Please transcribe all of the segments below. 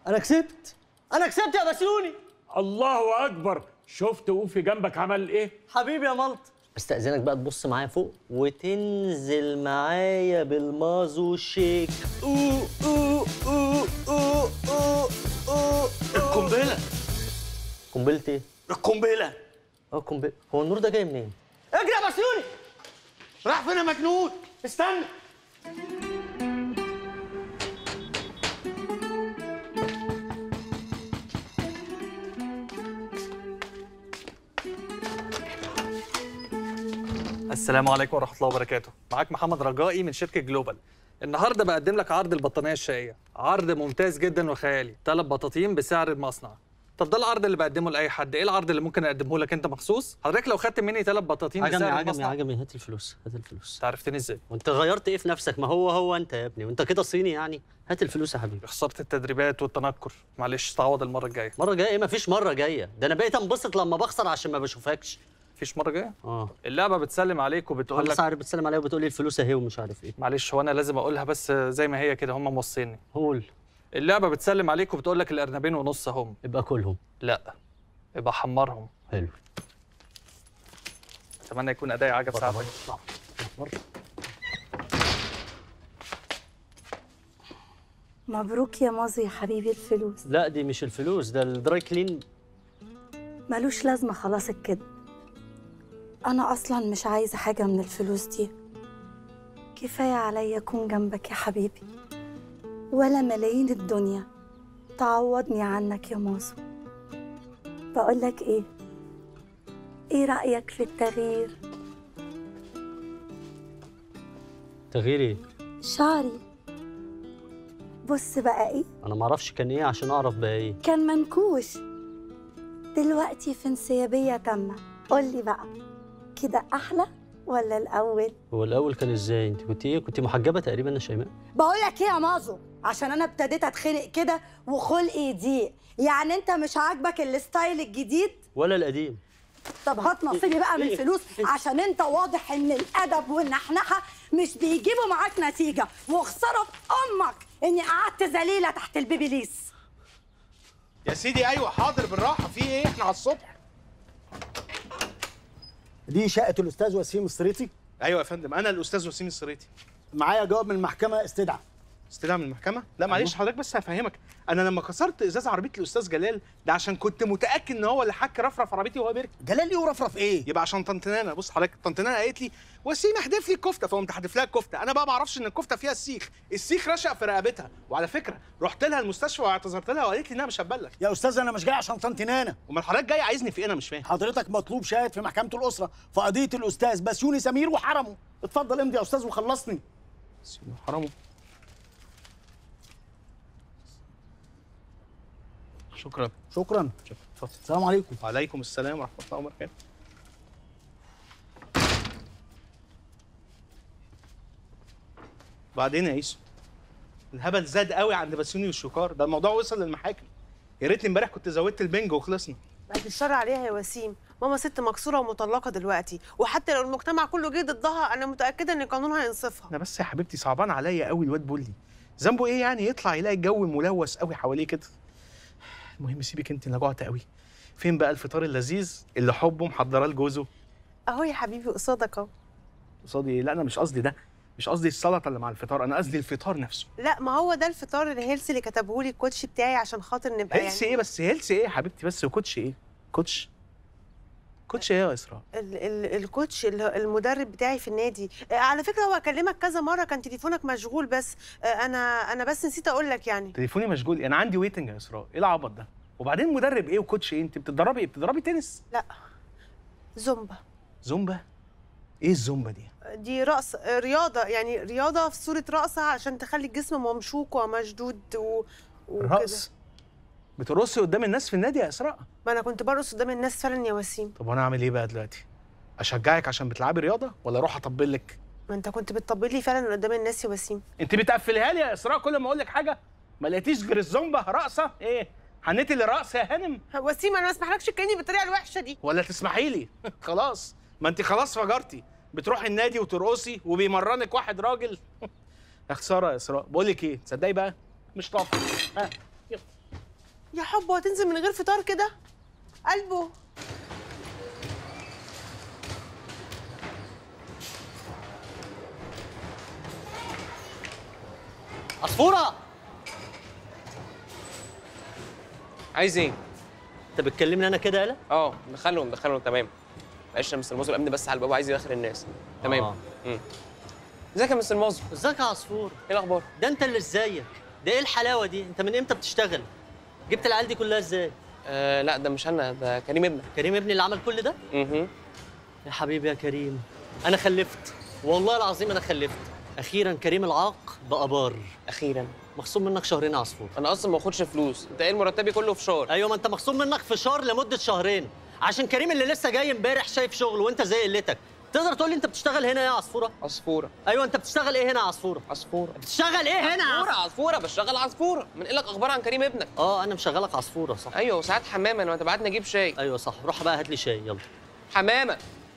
انا كسبت انا كسبت يا بسيوني الله اكبر شفت وقوفي جنبك عمل ايه حبيبي يا ملط استأذنك بقى تبص معايا فوق وتنزل معايا بالمازو شيك أوه أوه أوه أوه أوه أوه القنبله قنبلة ايه؟ القنبله اه قنبلة هو النور ده جاي منين؟ اجري يا بسيوني راح فين يا مجنون استنى السلام عليكم ورحمة الله وبركاته معاك محمد رجائي من شركة جلوبال النهاردة بقدم لك عرض البطانية الشقية عرض ممتاز جدا وخيالي ثلاث بطاطين بسعر المصنع طب ده العرض اللي بقدمه لأي حد ايه العرض اللي ممكن اقدمه لك انت مخصوص حضرتك لو خدت مني ثلاث بطاطين عجبني بسعر عجبني المصنع عجبني هات الفلوس هات الفلوس انت عرفتني ازاي وانت غيرت ايه في نفسك ما هو هو انت يا ابني وانت كده صيني يعني هات الفلوس يا حبيبي خسرت التدريبات والتنكر معلش تعوض المرة الجاية مرة جاية ايه مفيش مرة جاية ده انا بقيت انبسط لما بخسر عشان ما بشوفكش مفيش مرة جاية اه اللعبة بتسلم عليك وبتقول خلاص لك عارف بتسلم عليا وبتقول لي الفلوس اهي ومش عارف ايه معلش هو انا لازم اقولها بس زي ما هي كده هم موصيني قول اللعبة بتسلم عليك وبتقول لك الارنبين ونص هم يبقى كلهم لا يبقى حمرهم حلو اتمنى يكون ادائي عجب ساعتك مبروك يا مازو يا حبيبي الفلوس لا دي مش الفلوس ده الدراي كلين ملوش لازمة خلاص الكده أنا أصلا مش عايزة حاجة من الفلوس دي كفاية عليا أكون جنبك يا حبيبي ولا ملايين الدنيا تعوضني عنك يا مازو بقولك إيه إيه رأيك في التغيير تغيير ايه شعري بص بقى إيه انا ما اعرفش كان ايه عشان اعرف بقى ايه كان منكوش دلوقتي في انسيابية تامة قولي بقى كده أحلى ولا الأول؟ هو الاول كان ازاي انت كنت ايه كنت محجبه تقريبا يا شيماء بقول لك ايه يا مازو عشان انا ابتديت اتخنق كده وخلقي يضيق يعني انت مش عاجبك الستايل الجديد ولا القديم طب هات نصيبي بقى من الفلوس عشان انت واضح ان الادب والنحنحه مش بيجيبوا معاك نتيجه وخساره في امك اني قعدت ذليله تحت البيبيليس يا سيدي ايوه حاضر بالراحه في ايه احنا على الصبح دي شقة الأستاذ وسيم السريتي ايوه يا فندم انا الاستاذ وسيم السريتي معايا جواب من المحكمة استدعى استدعاء من المحكمه لا معلش حضرتك بس هفهمك انا لما كسرت ازاز عربيه الاستاذ جلال ده عشان كنت متاكد ان هو اللي حك رفرف عربيتي وهو بيركب جلال ايه ورفرف ايه؟ يبقى عشان طنط نانا بص حضرتك طنط نانا قالت لي وسيم احدف لي الكفته فقمت احدف لها الكفته انا بقى ما اعرفش ان الكفته فيها السيخ السيخ رشق في رقبتها وعلى فكره رحت لها المستشفى واعتذرت لها وقالت لي انها مش هتبلغ يا أستاذ أنا مش جاي عشان طنط نانا امال حضرتك جاي عايزني في ايه انا مش فاهم حضرتك مطلوب شاهد في محكمة الأسرة في قضية الأستاذ بسيوني سمير وحرمه اتفضل امضي يا أستاذ وخلصني حرامه شكرا شكرا شكرا اتفضل السلام عليكم وعليكم السلام ورحمه الله وبركاته بعدين يا عيسو الهبل زاد قوي عند بسيوني والشكار ده الموضوع وصل للمحاكم يا ريتني امبارح كنت زودت البنج وخلصنا بعد الشر عليها يا وسيم ماما ست مكسوره ومطلقه دلوقتي وحتى لو المجتمع كله جه ضدها انا متاكده ان القانون هينصفها انا بس يا حبيبتي صعبان عليا قوي الواد بولي ذنبه ايه يعني يطلع يلاقي الجو ملوث قوي حواليه كده المهم سيبك انت انا جوعت قوي فين بقى الفطار اللذيذ اللي حبه محضراه لجوزه اهو يا حبيبي قصادك اهو قصادي ايه لا انا مش قصدي ده مش قصدي السلطه اللي مع الفطار انا قصدي الفطار نفسه لا ما هو ده الفطار الهيلثي اللي كتبه لي الكوتش بتاعي عشان خاطر نبقى هيلث يعني ايه بس هيلث ايه يا حبيبتي بس وكوتش ايه كوتش كوتش ايه يا اسراء ال ال الكوتش ال- المدرب بتاعي في النادي آه، على فكره هو كلمك كذا مره كان تليفونك مشغول بس آه، انا انا بس نسيت اقول لك يعني تليفوني مشغول انا عندي ويتنج يا اسراء ايه العبط ده وبعدين مدرب ايه وكوتش ايه انت بتتدربي ايه بتتدربي تنس لا زومبا زومبا ايه الزومبا دي دي رقص آه، رياضه يعني رياضه في صوره رقصه عشان تخلي الجسم ممشوق ومشدود و... وكده. رقص بترقصي قدام الناس في النادي يا اسراء ما انا كنت برقص قدام الناس فعلا يا وسيم طب وانا اعمل ايه بقى دلوقتي اشجعك عشان بتلعبي رياضه ولا اروح اطبل لك ما انت كنت بتطبل لي فعلا قدام الناس يا وسيم انت بتقفلها لي يا اسراء كل ما اقول لك حاجه ما لقيتيش غير الزومبا رقصه ايه حنيتي للرقص يا هانم وسيم انا ما اسمحلكش تكلمني بالطريقه الوحشه دي ولا تسمحي لي خلاص ما انت خلاص فجرتي بتروحي النادي وترقصي وبيمرنك واحد راجل يا خساره يا اسراء بقول لك ايه تصدقي بقى مش طافي ها يلا يا حب هتنزل من غير فطار كده قلبه عصفوره عايز ايه؟ انت بتكلمني انا كده يالا اه مدخلهم مدخلهم تمام معلش يا مستر موزو الامن بس على الباب وعايز يدخل الناس تمام آه. مم. ازيك يا مستر موزو ازيك يا عصفور ايه الاخبار؟ ده انت اللي ازيك ده ايه الحلاوه دي انت من امتى بتشتغل جبت العيال دي كلها ازاي آه لا ده مش انا ده كريم ابنك كريم ابني اللي عمل كل ده اها يا حبيبي يا كريم انا خلفت والله العظيم انا خلفت اخيرا كريم العاق بقى بار اخيرا مخصوم منك شهرين يا عصفور انا اصلا ما باخدش فلوس انت ايه مرتبي كله في شهر ايوه ما انت مخصوم منك في شهر لمده شهرين عشان كريم اللي لسه جاي امبارح شايف شغل وانت زي قلتك تقدر تقول لي انت بتشتغل هنا يا عصفوره عصفوره ايوه انت بتشتغل ايه هنا يا عصفوره عصفوره بتشتغل ايه هنا يا عصفوره عصفورة؟ عصفوره بشتغل عصفوره من لك اخبار عن كريم ابنك اه انا مشغلك عصفوره صح ايوه وساعات حمامه لما تبعتني اجيب شاي ايوه صح روح بقى هات لي شاي يلا حمامه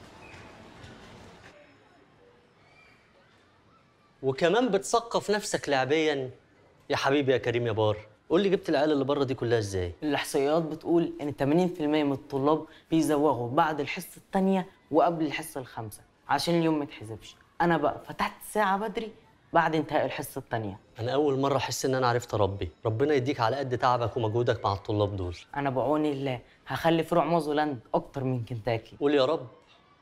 وكمان بتثقف نفسك لعبيا يا حبيبي يا كريم يا بار قول لي جبت العيال اللي بره دي كلها ازاي الإحصائيات بتقول إن 80% من الطلاب بيزوغوا بعد الحصة التانية وقبل الحصة الخامسة عشان اليوم ما يتحسبش أنا بقى فتحت ساعة بدري بعد انتهاء الحصة التانية انا اول مره احس ان انا عرفت اربي ربنا يديك على قد تعبك ومجهودك مع الطلاب دول أنا بعون الله هخلي فروع موزولاند أكتر من كنتاكي قول يا رب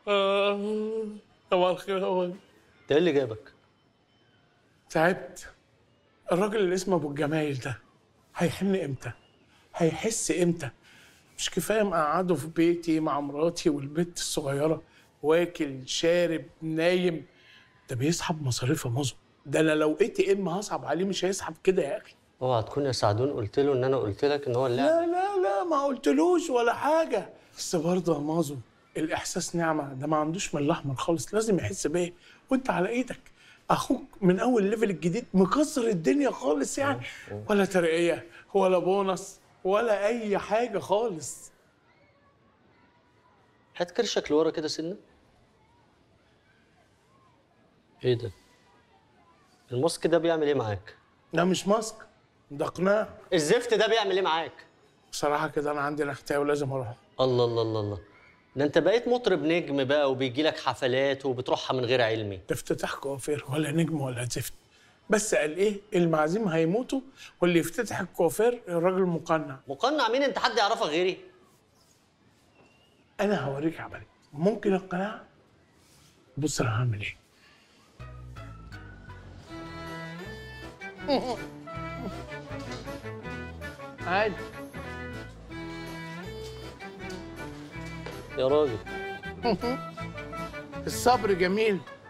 صباح الخير يا ولد. انت ايه اللي جابك تعبت الراجل اللي اسمه ابو الجمايل ده هيحن امتى هيحس امتى مش كفايه مقعده في بيتي مع مراتي والبنت الصغيره واكل شارب نايم ده بيسحب مصاريف مزو ده انا لو اي تي ام هصعب عليه مش هيسحب كده يا اخي اوعى تكون يا سعدون قلت له ان انا قلت لك ان هو اللعب لا لا لا ما قلتلوش ولا حاجه بس برضه يا مازو الاحساس نعمه ده ما عندوش من الاحمر خالص لازم يحس بيه وانت على ايدك اخوك من اول ليفل الجديد مكسر الدنيا خالص يعني ولا ترقيه ولا بونص ولا اي حاجه خالص هات كرشك لورا كده سنه ايه ده الماسك ده بيعمل ايه معاك ده مش ماسك ده قناع الزفت ده بيعمل ايه معاك بصراحه كده انا عندي نحتايه ولازم اروح الله الله الله الله ده انت بقيت مطرب نجم بقى وبيجي لك حفلات وبتروحها من غير علمي ده افتتاح كوافير ولا نجم ولا زفت بس قال ايه المعازيم هيموتوا واللي يفتتح الكوافير الراجل مقنع مقنع مين انت حد يعرفك غيري انا هوريك عملي ممكن القناع بص انا هعمل ايه عادي يا راجل الصبر جميل